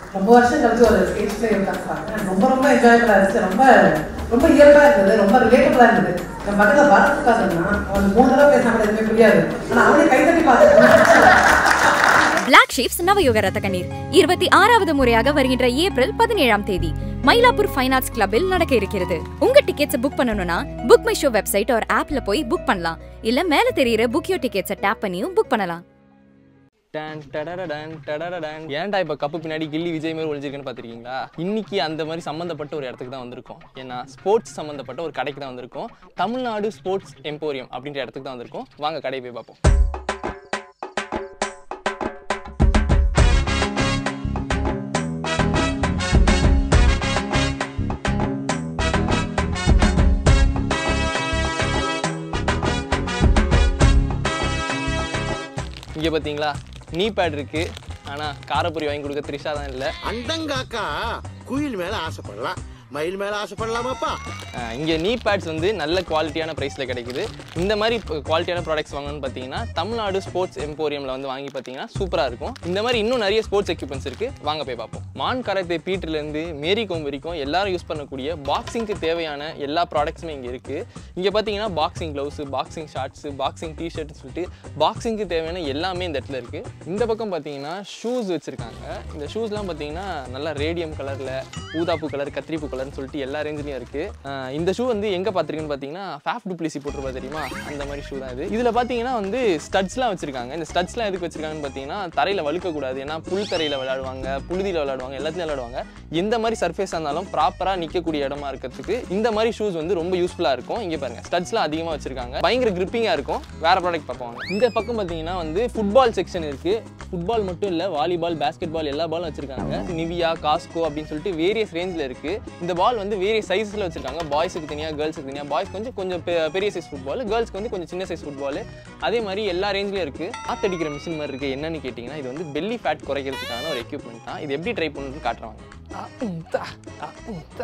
ரொம்ப வருஷம் கழிச்சு ஒரு ஸ்டேஜ் பிளே உட்காந்து ரொம்ப ரொம்ப என்ஜாயபிளா இருந்துச்சு ரொம்ப ரொம்ப இயல்பா இருந்தது ரொம்ப ரிலேட்டபிளா இருந்தது என் பக்கத்துல வரத் உட்காந்துன்னா அவன் மூணு தடவை பேசினா கூட எதுவுமே புரியாது ஆனா அவனே கைத்தட்டி பார்த்து பிளாக் ஷீப்ஸ் நவயுக ரத்த கண்ணீர் இருபத்தி ஆறாவது முறையாக வருகின்ற ஏப்ரல் பதினேழாம் தேதி மயிலாப்பூர் ஃபைன் ஆர்ட்ஸ் கிளப்பில் நடக்க இருக்கிறது உங்க டிக்கெட்ஸ் புக் பண்ணணும்னா புக் மை ஷோ வெப்சைட் ஒரு ஆப்ல போய் புக் பண்ணலாம் இல்ல மேல தெரியுற புக் யோ டிக்கெட்ஸை டேப் பண்ணியும் புக் பண்ணலாம் டன் டடடடன் டடடடன். ஏன்டா இப்போ கப்பு பின்னாடி கில்லி விஜய் மாதிரி ஒளிஞ்சிருக்குன்னு பார்த்துருக்கீங்களா இன்னைக்கு அந்த மாதிரி சம்மந்தப்பட்ட ஒரு இடத்துக்கு தான் வந்திருக்கோம் ஏன்னா ஸ்போர்ட்ஸ் சம்மந்தப்பட்ட ஒரு கடைக்கு தான் வந்திருக்கோம் தமிழ்நாடு ஸ்போர்ட்ஸ் எம்போரியம் அப்படின்ற இடத்துக்கு தான் வந்திருக்கோம் வாங்க கடையை போய் பார்ப்போம் இங்கே பார்த்தீங்களா நீ பேட் இருக்கு ஆனால் காரப்பொரி வாங்கி கொடுக்க த்ரிஷா தான் இல்லை அண்டங்காக்கா குயில் மேல ஆசைப்படலாம் மயில் மேல ஆசைப்படலாமாப்பா இங்கே நீ பேட்ஸ் வந்து நல்ல குவாலிட்டியான ப்ரைஸில் கிடைக்குது இந்த மாதிரி குவாலிட்டியான ப்ராடக்ட்ஸ் வாங்கணும்னு பார்த்தீங்கன்னா தமிழ்நாடு ஸ்போர்ட்ஸ் எம்போரியமில் வந்து வாங்கி பார்த்தீங்கன்னா சூப்பராக இருக்கும் இந்த மாதிரி இன்னும் நிறைய ஸ்போர்ட்ஸ் எக்யூப்மெண்ட்ஸ் இருக்குது வாங்க போய் பார்ப்போம் மான் கராத்தே பீட்லேருந்து மேரி கோம் வரைக்கும் எல்லாரும் யூஸ் பண்ணக்கூடிய பாக்ஸிங்க்கு தேவையான எல்லா ப்ராடக்ட்ஸுமே இங்கே இருக்குது இங்கே பார்த்தீங்கன்னா boxing gloves boxing shorts boxing டிஷர்ட்னு சொல்லிட்டு பாக்ஸிங்க்கு தேவையான எல்லாமே இந்த இடத்துல இருக்குது இந்த பக்கம் பார்த்தீங்கன்னா ஷூஸ் வச்சுருக்காங்க இந்த ஷூஸ்லாம் பார்த்தீங்கன்னா நல்லா ரேடியம் கலரில் ஊதாப்பு கலர் கத்திரிப்பூ கலர்னு சொல்லிட்டு எல்லா ரேஞ்சிலையும் இருக்குது இந்த ஷூ வந்து எங்கே பார்த்துருக்குன்னு பார்த்தீங்கன்னா ஃபேஃப் டுப்ளிசி போட்டிருப்பா தெரியுமா அந்த மாதிரி ஷூ தான் இது இதில் பார்த்தீங்கன்னா வந்து ஸ்டட்ஸ்லாம் வச்சுருக்காங்க இந்த ஸ்டட்ஸ்லாம் எதுக்கு வச்சிருக்காங்கன்னு பார்த்தீங்கன்னா தரையில் வழுக்கக்கூடாது ஏன்னா புல் தரையில் விளையாடுவாங்க புழுதியில் விளையாடுவாங்க எல்லாத்துலையும் விளையாடுவாங்க எந்த மாதிரி சர்ஃபேஸாக இருந்தாலும் ப்ராப்பராக நிற்கக்கூடிய இடமா இருக்கிறதுக்கு இந்த மாதிரி ஷூஸ் வந்து ரொம்ப யூஸ்ஃபுல்லாக இருக்கும் இங்கே பாருங்க ஸ்டட்ஸ்லாம் அதிகமாக வச்சிருக்காங்க பயங்கர கிரிப்பிங்காக இருக்கும் வேற ப்ராடக்ட் பார்ப்போம் இந்த பக்கம் பார்த்தீங்கன்னா வந்து ஃபுட்பால் செக்ஷன் இருக்கு ஃபுட்பால் மட்டும் இல்லை வாலிபால் பேஸ்கெட் பால் எல்லா பாலும் வச்சிருக்காங்க நிவியா காஸ்கோ அப்படின்னு சொல்லிட்டு வேரியஸ் ரேஞ்சில் இருக்கு இந்த பால் வந்து வேரியஸ் சைஸில் வச்சிருக்காங்க பாய்ஸுக்கு தனியாக கேர்ள்ஸுக்கு தனியாக பாய்ஸ் கொஞ்சம் கொஞ்சம் பெ- பெரிய சைஸ் ஃபுட்பால் கேர்ள்ஸ்க்கு வந்து கொஞ்சம் சின்ன சைஸ் ஃபுட்பால் அதே மாதிரி எல்லா ரேஞ்சிலும் இருக்கு காத்தடிக்கிற மிஷின் மாதிரி இருக்கு என்னன்னு கேட்டிங்கன்னா இது வந்து பெல்லி ஃபேட் குறைக்கிறதுக்கான ஒரு எக்யூப்மெண்ட் தான் இது எப்படி ட்ரை பண்ணுறது காட்டுறாங்க ஆ, உம், தா, ஆ, உம், தா.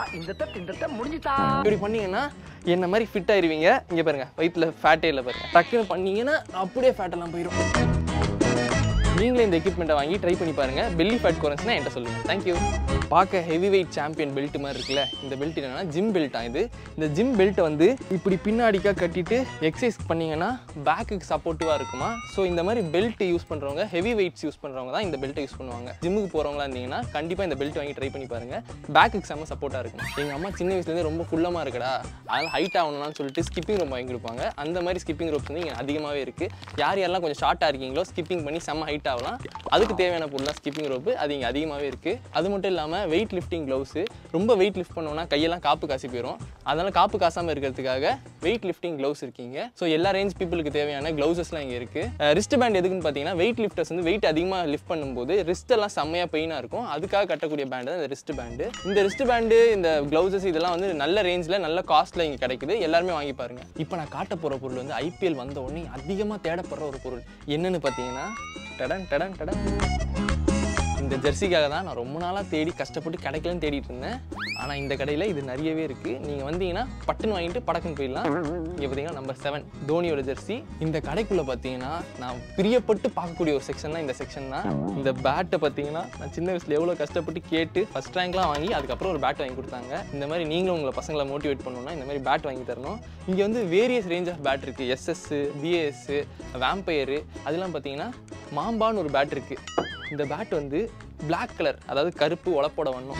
இப்படி பண்ணீங்கன்னா என்ன மாதிரி ஃபிட் ஆயிருவீங்க இங்க பாருங்க வயிற்றுல ஃபேட்டே இல்லை பாருங்க டக்குன்னு பண்ணீங்கன்னா அப்படியே ஃபேட் எல்லாம் போயிடும் நீங்களே இந்த எக்யூப்மெண்ட்டை வாங்கி ட்ரை பண்ணி பாருங்க பெல்லி ஃபேட் குறைஞ்சுன்னா என்கிட்ட சொல்லுங்க தேங்க்யூ பார்க்க ஹெவி வெயிட் சாம்பியன் பெல்ட் மாதிரி இருக்குல்ல இந்த பெல்ட் என்னன்னா ஜிம் பெல்ட்டா இது இந்த ஜிம் பெல்ட்டை வந்து இப்படி பின்னாடிக்கா கட்டிட்டு எக்ஸசைஸ் பண்ணீங்கன்னா பேக்குக்கு சப்போர்ட்டிவாக இருக்குமா ஸோ இந்த மாதிரி பெல்ட் யூஸ் பண்ணுறவங்க ஹெவி வெயிட்ஸ் யூஸ் பண்ணுறவங்க தான் இந்த பெல்ட்டை யூஸ் பண்ணுவாங்க ஜிம்முக்கு போகிறவங்களா இருந்தீங்கன்னா கண்டிப்பாக இந்த பெல்ட் வாங்கி ட்ரை பண்ணி பாருங்க பேக்குக்கு செம்ம சப்போர்ட்டாக இருக்கும் எங்கள் அம்மா சின்ன வயசுலேருந்து ரொம்ப ஃபுல்லமாக இருக்குடா அதனால் ஹைட் ஆகணும்னு சொல்லிட்டு ஸ்கிப்பிங் ரோப் வாங்கி கொடுப்பாங்க அந்த மாதிரி ஸ்கிப்பிங் ரோப்ஸ் வந்து இங்கே அதிகமாகவே இருக்குது யார் யாரெல்லாம் கொஞ்சம் ஷார்ட்டாக இருக்கீங்களோ ஸ்கிப்பிங் பண்ணி செம்ம ஹைட் ஆகலாம் அதுக்கு தேவையான பொருளாக ஸ்கிப்பிங் ரோப்பு அது இங்கே அதிகமாகவே இருக்குது அது மட்டும் இல்லாமல் வெயிட் லிஃப்டிங் க்ளவுஸு ரொம்ப வெயிட் லிஃப்ட் பண்ணோம்னா கையெல்லாம் காப்பு காசி போயிடும் அதனால் காப்பு காசாமல் இருக்கிறதுக்காக வெயிட் லிஃப்டிங் க்ளவுஸ் இருக்கீங்க ஸோ எல்லா ரேஞ்ச் பீப்புளுக்கு தேவையான க்ளவுசஸ்லாம் இங்கே இருக்குது ரிஸ்ட் பேண்ட் எதுக்குன்னு பார்த்தீங்கன்னா வெயிட் லிஃப்டர்ஸ் வந்து வெயிட் அதிகமாக லிஃப்ட் பண்ணும்போது wrist எல்லாம் செம்மையாக பெயினாக இருக்கும் அதுக்காக கட்டக்கூடிய பேண்ட் தான் இந்த ரிஸ்ட் பேண்டு இந்த ரிஸ்ட் பேண்டு இந்த க்ளவுசஸ் இதெல்லாம் வந்து நல்ல ரேஞ்சில் நல்ல காஸ்ட்டில் இங்கே கிடைக்குது எல்லாருமே வாங்கி பாருங்க இப்போ நான் காட்ட போகிற பொருள் வந்து ஐபிஎல் வந்த உடனே அதிகமாக தேடப்படுற ஒரு பொருள் என்னன்னு பார்த்தீங்கன்னா டடன் டடன் டடன் இந்த ஜெர்சிக்காக தான் நான் ரொம்ப நாளாக தேடி கஷ்டப்பட்டு கிடைக்கலன்னு தேடிட்டு இருந்தேன் ஆனால் இந்த கடையில் இது நிறையவே இருக்குது நீங்கள் வந்தீங்கன்னா பட்டுன்னு வாங்கிட்டு படக்குன்னு போயிடலாம் இங்கே பார்த்தீங்கன்னா நம்பர் செவன் தோனியோட ஜெர்சி இந்த கடைக்குள்ளே பார்த்தீங்கன்னா நான் பிரியப்பட்டு பார்க்கக்கூடிய ஒரு செக்ஷன் தான் இந்த செக்ஷன் தான் இந்த பேட்டை பார்த்தீங்கன்னா நான் சின்ன வயசில் எவ்வளோ கஷ்டப்பட்டு கேட்டு ஃபஸ்ட் ரேங்க்லாம் வாங்கி அதுக்கப்புறம் ஒரு பேட் வாங்கி கொடுத்தாங்க இந்த மாதிரி நீங்களும் உங்களை பசங்களை மோட்டிவேட் பண்ணணும்னா இந்த மாதிரி பேட் வாங்கி தரணும் இங்கே வந்து வேரியஸ் ரேஞ்ச் ஆஃப் பேட் இருக்குது எஸ்எஸ் பிஏஎஸ் வேம்பயரு அதெல்லாம் பார்த்தீங்கன்னா மாம்பான்னு ஒரு பேட் இருக்குது இந்த பேட் வந்து Black கலர் அதாவது கருப்பு உழப்போட வண்ணம்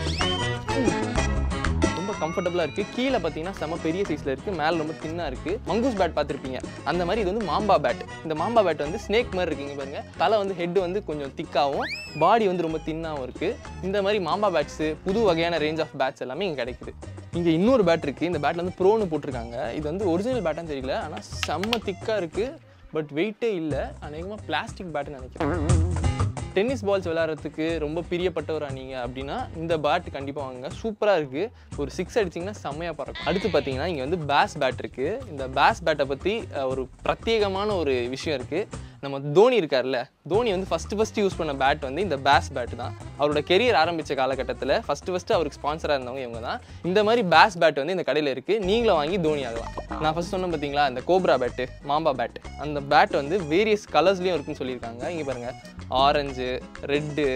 ரொம்ப கம்ஃபர்டபுளாக இருக்குது கீழே பார்த்தீங்கன்னா செம பெரிய சைஸில் இருக்குது மேலே ரொம்ப தின்னாக இருக்குது மங்கூஸ் பேட் பார்த்துருப்பீங்க அந்த மாதிரி இது வந்து மாம்பா பேட் இந்த மாம்பா பேட் வந்து ஸ்னேக் மாதிரி இருக்குங்க பாருங்க தலை வந்து ஹெட் வந்து கொஞ்சம் திக்காகவும் பாடி வந்து ரொம்ப தின்னாகவும் இருக்குது இந்த மாதிரி மாம்பா பேட்ஸு புது வகையான ரேஞ்ச் ஆஃப் பேட்ஸ் எல்லாமே இங்கே கிடைக்குது இங்கே இன்னொரு பேட் இருக்குது இந்த பேட்டில் வந்து ப்ரோன்னு போட்டிருக்காங்க இது வந்து ஒரிஜினல் பேட்டான்னு தெரியல ஆனால் செம்ம திக்காக இருக்குது பட் வெயிட்டே இல்லை அநேகமாக பிளாஸ்டிக் பேட்டுன்னு நினைக்கிறேன் டென்னிஸ் பால்ஸ் விளையாடுறதுக்கு ரொம்ப பிரியப்பட்டவரா நீங்கள் அப்படின்னா இந்த பேட் கண்டிப்பாக வாங்குங்க சூப்பராக இருக்குது ஒரு சிக்ஸ் அடிச்சிங்கன்னா செம்மையாக பறக்கும் அடுத்து பார்த்தீங்கன்னா இங்கே வந்து பேஸ் பேட் இருக்குது இந்த பேஸ் பேட்டை பற்றி அஹ், ஒரு பிரத்யேகமான ஒரு விஷயம் இருக்குது நம்ம தோனி இருக்கார்ல தோனி வந்து ஃபஸ்ட்டு ஃபஸ்ட்டு யூஸ் பண்ண பேட் வந்து இந்த பேஸ் பேட் தான் அவரோட கெரியர் ஆரம்பித்த காலகட்டத்தில் ஃபஸ்ட்டு ஃபஸ்ட்டு அவருக்கு ஸ்பான்சராக இருந்தவங்க இவங்க தான் இந்த மாதிரி பேஸ் பேட் வந்து இந்த கடையில் இருக்குது நீங்களும் வாங்கி தோனி ஆகலாம் நான் ஃபஸ்ட் சொன்னேன் பார்த்தீங்களா இந்த கோப்ரா பேட்டு மாம்பா பேட் அந்த பேட் வந்து வேரியஸ் கலர்ஸ்லேயும் இருக்குன்னு சொல்லியிருக்காங்க இங்கே பாருங்கள் ஆரஞ்சு ரெட்டு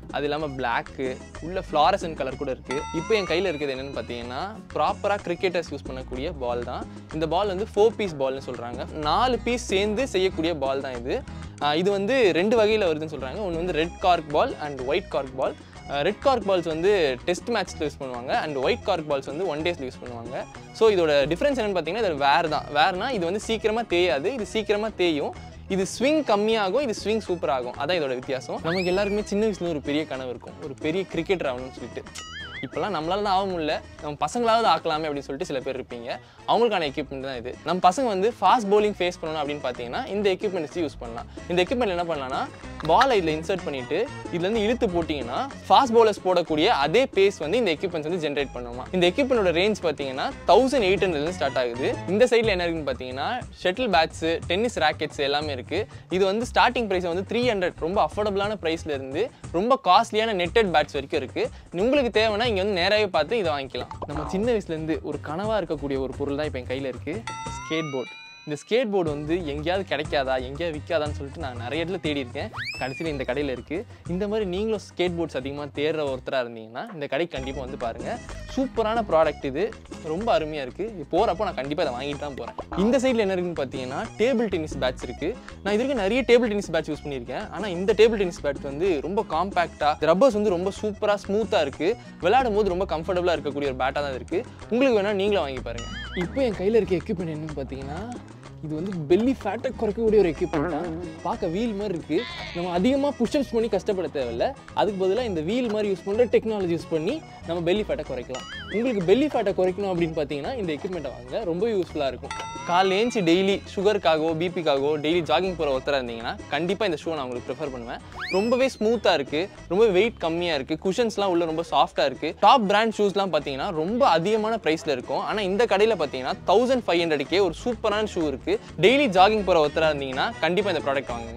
அது இல்லாமல் பிளாக்கு உள்ள ஃப்ளாரசன் கலர் கூட இருக்குது இப்போ என் கையில் இருக்கிறது என்னென்னு பார்த்தீங்கன்னா ப்ராப்பராக கிரிக்கெட்டர்ஸ் யூஸ் பண்ணக்கூடிய பால் தான் இந்த பால் வந்து ஃபோர் பீஸ் பால்னு சொல்கிறாங்க நாலு பீஸ் சேர்ந்து செய்யக்கூடிய பால் தான் இது ஆஹ் இது வந்து ரெண்டு வகையில் வருதுன்னு சொல்கிறாங்க ஒன்று வந்து red cork ball and white cork ball red cork balls வந்து டெஸ்ட் மேட்ச்சில் யூஸ் பண்ணுவாங்க அண்ட் ஒயிட் கார்க் பால்ஸ் வந்து ஒன் டேஸில் யூஸ் பண்ணுவாங்க ஸோ இதோட டிஃப்ரென்ஸ் என்னென்னு பார்த்தீங்கன்னா இது வேர் தான் வேர்னா இது வந்து சீக்கிரமாக தேயாது இது சீக்கிரமாக தேயும் இது ஸ்விங் கம்மியாகும் இது ஸ்விங் சூப்பர் ஆகும் அதான் இதோட வித்தியாசம் நமக்கு எல்லாருக்குமே சின்ன வயசுல ஒரு பெரிய கனவு இருக்கும் ஒரு பெரிய கிரிக்கெட்டர் ஆகணும்னு சொல்லிட்டு இப்போல்லாம் நம்மளால தான் ஆக முடியல நம்ம பசங்களாவது ஆக்கலாமே அப்படின்னு சொல்லிட்டு சில பேர் இருப்பீங்க அவங்களுக்கான எக்யூப்மெண்ட் தான் இது நம்ம பசங்க வந்து ஃபாஸ்ட் bowling ஃபேஸ் பண்ணணும் அப்படின்னு பார்த்தீங்கன்னா இந்த எக்யூப்மெண்ட் வச்சு யூஸ் பண்ணலாம் இந்த எக்யூப்மெண்ட் என்ன பண்ணலாம்னா பாலை இதில் இன்சர்ட் பண்ணிட்டு இதுலேருந்து இழுத்து போட்டிங்கன்னா ஃபாஸ்ட் bowlers போடக்கூடிய அதே பேஸ் வந்து இந்த எக்யூப்மெண்ட்ஸ் வந்து ஜென்ரேட் பண்ணுமா இந்த எக்யூப்மெண்டோட ரேஞ்ச் பார்த்தீங்கன்னா தௌசண்ட் எயிட் ஹண்ட்ரட்லேருந்து ஸ்டார்ட் ஆகுது இந்த சைடில் என்ன இருக்குன்னு பார்த்தீங்கன்னா ஷட்டில் பேட்ஸ் டென்னிஸ் ராக்கெட்ஸ் எல்லாமே இருக்குது இது வந்து ஸ்டார்டிங் ப்ரைஸ் வந்து த்ரீ ஹண்ட்ரட் ரொம்ப அஃபோர்டபுளான ப்ரைஸ்ல இருந்து ரொம்ப காஸ்ட்லியான நெட்டட் பேட்ஸ் வரைக்கும் இருக்குது உங்களுக்கு தேவைன்னா இங்கே வந்து நேராகவே பார்த்து இதை வாங்கிக்கலாம் நம்ம சின்ன வயசுலேருந்து ஒரு கனவாக இருக்கக்கூடிய ஒரு பொருள் தான் இப்போ என் கையில் இருக்குது ஸ்கேட் போர்ட் இந்த ஸ்கேட் போர்டு வந்து எங்கேயாவது கிடைக்காதா எங்கேயாவது விற்காதான்னு சொல்லிட்டு நான் நிறைய இடத்துல தேடி இருக்கேன் கடைசியில் இந்த கடையில் இருக்குது இந்த மாதிரி நீங்களும் ஸ்கேட் போர்ட்ஸ் அதிகமாக தேடுற ஒருத்தராக இருந்தீங்கன்னா இந்த கடைக்கு கண்டிப்பாக வந்து பாருங்கள் சூப்பரான ப்ராடக்ட் இது ரொம்ப அருமையாக இருக்குது இது போகிறப்போ நான் கண்டிப்பாக இதை வாங்கிட்டு தான் போகிறேன் இந்த சைடில் என்ன இருக்குன்னு பார்த்தீங்கன்னா டேபிள் டென்னிஸ் பேட்ஸ் இருக்குது நான் இது வரைக்கும் நிறைய டேபிள் டென்னிஸ் பேட்ச் யூஸ் பண்ணியிருக்கேன் ஆனால் இந்த டேபிள் டென்னிஸ் பேட் வந்து ரொம்ப காம்பேக்டாக ரப்பர்ஸ் வந்து ரொம்ப சூப்பராக ஸ்மூத்தாக இருக்குது விளையாடும் போது ரொம்ப கம்ஃபர்டபுளாக இருக்கக்கூடிய ஒரு பேட்டாக தான் இருக்குது உங்களுக்கு வேணால் நீங்களும் வாங்கி பாருங்கள் இப்போ என் கையில் இருக்க எக்யூப்மெண்ட் என்னன்னு பார்த்தீங்கன்னா இது வந்து பெல்லி ஃபேட்டை குறைக்கக்கூடிய ஒரு எக்யூப்மெண்ட் தான் பார்க்க வீல் மாதிரி இருக்குது நம்ம அதிகமாக புஷ்அப்ஸ் பண்ணி கஷ்டப்பட தேவையில்ல அதுக்கு பதிலாக இந்த வீல் மாதிரி யூஸ் பண்ணுற டெக்னாலஜி யூஸ் பண்ணி நம்ம பெல்லி ஃபேட்டை குறைக்கலாம் உங்களுக்கு பெல்லி ஃபேட்டை குறைக்கணும் அப்படின்னு பார்த்தீங்கன்னா இந்த எக்யூப்மெண்ட்டை வாங்க ரொம்ப யூஸ்ஃபுல்லாக இருக்கும் காலைல ஏஞ்சி டெய்லி சுகருக்காகவோ பிபிக்காகவோ டெய்லி ஜாகிங் போகிற ஒருத்தராக இருந்தீங்கன்னா கண்டிப்பாக இந்த ஷூ நான் உங்களுக்கு ப்ரிஃபர் பண்ணுவேன் ரொம்பவே ஸ்மூத்தாக இருக்குது ரொம்ப வெயிட் கம்மியாக இருக்குது குஷன்ஸ்லாம் உள்ள ரொம்ப சாஃப்ட்டாக இருக்குது டாப் பிராண்ட் ஷூஸ்லாம் பார்த்தீங்கன்னா ரொம்ப அதிகமான ப்ரைஸில் இருக்கும் ஆனால் இந்த கடையில் பார்த்தீங்கன்னா தௌசண்ட் ஃபைவ் ஹண்ட்ரட்கே ஒரு சூப்பரான ஷூ இருக்குது டெய்லி ஜாகிங் போகிற ஒருத்தராக இருந்தீங்கன்னா கண்டிப்பாக இந்த ப்ராடக்ட் வாங்குங்க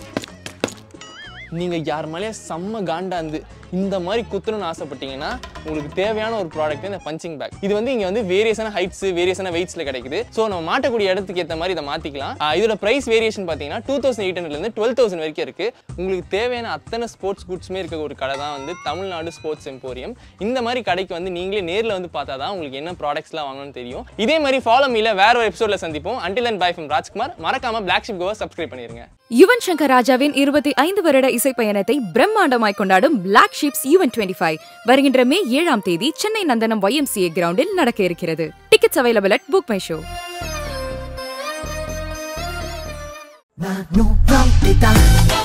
நீங்கள் யார் மேலேயே செம்ம காண்டாந்து இந்த மாதிரி குத்தணும்னு ஆசைப்பட்டீங்கன்னா உங்களுக்கு தேவையான ஒரு ப்ராடக்ட் இந்த பஞ்சிங் பேக் இது வந்து இங்கே வந்து வேரியஸான ஹைட்ஸ் வேரியஸான வெயிட்ஸில் கிடைக்குது ஸோ நம்ம மாட்டக்கூடிய இடத்துக்கு ஏற்ற மாதிரி இதை மாற்றிக்கலாம் இதோட ப்ரைஸ் வேரியேஷன் பார்த்தீங்கன்னா டூ தௌசண்ட் எயிட் ஹண்ட்ரட்லேருந்து டுவெல் தௌசண்ட் வரைக்கும் இருக்குது உங்களுக்கு தேவையான அத்தனை ஸ்போர்ட்ஸ் குட்ஸுமே இருக்க ஒரு கடை தான் வந்து தமிழ்நாடு ஸ்போர்ட்ஸ் எம்போரியம் இந்த மாதிரி கடைக்கு வந்து நீங்களே நேரில் வந்து பார்த்தா தான் உங்களுக்கு என்ன ப்ராடக்ட்ஸ்லாம் வாங்கணும்னு தெரியும் இதே மாதிரி ஃபாலோ மீல வேற ஒரு எபிசோடில் சந்திப்போம் until and bye from Rajkumar மறக்காம பிளாக் ஷிப் கோவா சப்ஸ்கிரைப் பண்ணிருங்க யுவன் சங்கர் ராஜாவின் இருபத்தி ஐந்து வருட இசை பயணத்தை பிரம்மாண்டமாய் கொண்டாடும் Black Sheeps Yuvan twenty five வருகின்ற மே ஏழாம் தேதி சென்னை நந்தனம் ஒய்எம்சிஏ கிரவுண்டில் நடக்க இருக்கிறது tickets available at BookMyShow ನಾನು ನಂಬಿದ